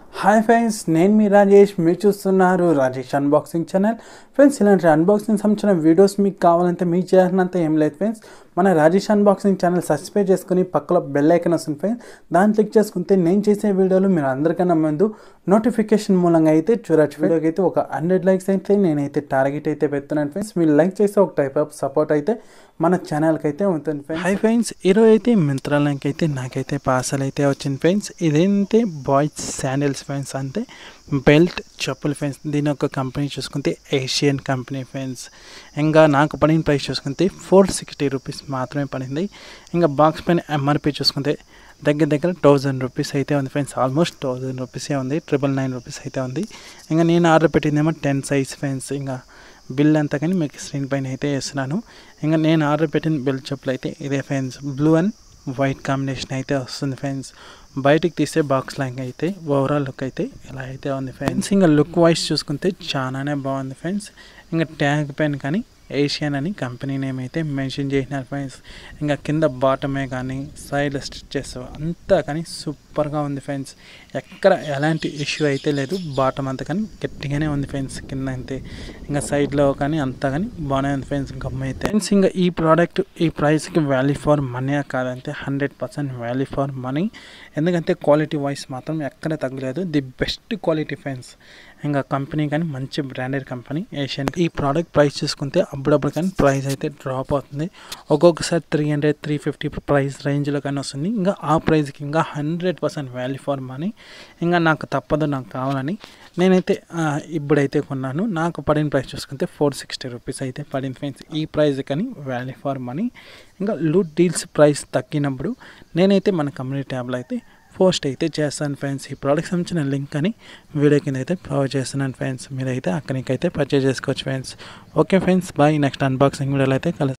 hi friends నేను మీ రాజేష్ మీరు చూస్తున్నారు రాజేష్ అన్బాక్సింగ్ ఛానల్ ఫ్రెండ్స్ ఇలాంటి అన్బాక్సింగ్ సంబంధించిన వీడియోస్ మీకు కావాలంటే మీకు చేయాలంత ఏం లేదు ఫ్రెండ్స్ మన రాజేష్ అన్బాక్సింగ్ ఛానల్ సబ్స్క్రైబ్ చేసుకుని పక్కలో బెల్ ఐకన్ వస్తుంది ఫ్రెండ్స్ దాన్ని క్లిక్ చేసుకుంటే నేను చేసే వీడియోలు మీరు అందరికన్నా ముందు నోటిఫికేషన్ మూలంగా అయితే చూడొచ్చు వీడియోకి అయితే ఒక హండ్రెడ్ లైక్స్ అయితే నేనైతే టార్గెట్ అయితే పెడుతున్నాను ఫ్రెండ్స్ మీరు లైక్ చేస్తే ఒక టైప్ ఆఫ్ సపోర్ట్ అయితే మన ఛానల్కి అయితే ఉంటుంది ఫ్రెండ్స్ హై ఫ్రెండ్స్ ఈరోజు అయితే మింత్రాలకి అయితే నాకైతే పార్సల్ అయితే వచ్చింది ఫ్రెండ్స్ ఇదేంటే బాయ్స్ శాండిల్స్ ఫ్రెండ్స్ అంటే బెల్ట్ చెప్పులు ఫ్రెండ్స్ దీని యొక్క కంపెనీ చూసుకుంటే ఏషియన్ కంపెనీ ఫ్రెండ్స్ ఇంకా నాకు పడిన ప్రైస్ చూసుకుంటే ఫోర్ సిక్స్టీ రూపీస్ మాత్రమే పడింది ఇంకా బాక్స్ పైన ఎంఆర్పి చూసుకుంటే దగ్గర దగ్గర థౌజండ్ రూపీస్ అయితే ఉంది ఫ్రెండ్స్ ఆల్మోస్ట్ థౌజండ్ రూపీసే ఉంది ట్రిపుల్ నైన్ రూపీస్ అయితే ఉంది ఇంకా నేను ఆర్డర్ పెట్టిందేమో టెన్ సైజ్ ఫ్రెండ్స్ ఇంకా బిల్ అంతా కానీ మీకు స్క్రీన్ పైన అయితే వేస్తున్నాను ఇంకా నేను ఆర్డర్ పెట్టిన బిల్ చెప్పులు అయితే ఇదే friends blue and white combination అయితే వస్తుంది ఫ్రెండ్స్ బయటికి తీసే బాక్స్ లాంగ్ అయితే ఓవరాల్ లుక్ అయితే ఇలా అయితే ఉంది ఫ్రెండ్స్ ఇంకా లుక్ వైజ్ చూసుకుంటే చాలానే బాగుంది ఫ్రెండ్స్ ఇంకా ట్యాగ్ పైన కానీ ఏషియన్ అని కంపెనీ నేమ్ అయితే మెన్షన్ చేసినారు ఫ్రెండ్స్ ఇంకా కింద బాటమే కానీ సైడ్ స్టిచ్చెస్ అంతా కానీ సూపర్గా ఉంది ఫ్రెండ్స్ ఎక్కడ ఎలాంటి ఇష్యూ అయితే లేదు బాటమ్ అంతా కానీ గట్టిగానే ఉంది ఫ్రెండ్స్ కింద అంతే ఇంకా సైడ్లో కానీ అంతా కానీ బాగానే ఉంది ఫ్రెండ్స్ గమ్మ అయితే ఫ్రెండ్స్ ఇంకా ఈ ప్రోడక్ట్ ఈ ప్రైస్కి వాల్యూ ఫర్ మనీ కాదంటే hundred percent value for money ఎందుకంటే క్వాలిటీ వైస్ మాత్రం ఎక్కడ తగ్గలేదు ది బెస్ట్ క్వాలిటీ ఫ్రెండ్స్ ఇంకా కంపెనీ కానీ మంచి బ్రాండెడ్ కంపెనీ ఏషియన్ ఈ ప్రోడక్ట్ ప్రైస్ చూసుకుంటే అప్పుడప్పుడు కానీ ప్రైస్ అయితే డ్రాప్ అవుతుంది ఒక్కొక్కసారి three hundred three fifty price రేంజ్లో కానీ వస్తుంది ఇంకా ఆ ప్రైస్కి ఇంకా hundred percent value for money ఇంకా నాకు తప్పదు నాకు కావాలని నేనైతే ఇప్పుడైతే కొన్నాను నాకు పడిన ప్రైస్ చూసుకుంటే ఫోర్ సిక్స్టీ రూపీస్ అయితే పడింది ఫ్రెండ్స్ ఈ ప్రైస్ కానీ వాల్యూ ఫర్ మనీ ఇంకా లూట్ డీల్స్ ప్రైస్ తగ్గినప్పుడు నేనైతే మన కమ్యూనిటీ ట్యాబ్లో అయితే పోస్ట్ అయితే చేస్తాను ఫ్రెండ్స్ ఈ ప్రోడక్ట్ సంబంధించిన లింక్ అని వీడియో కింద అయితే ప్రొవైడ్ చేస్తున్నాను ఫ్రెండ్స్ మీరైతే అక్కడికైతే పర్చేజ్ చేసుకోవచ్చు friends okay friends bye next unboxing వీడియోలో అయితే కలుస్తాను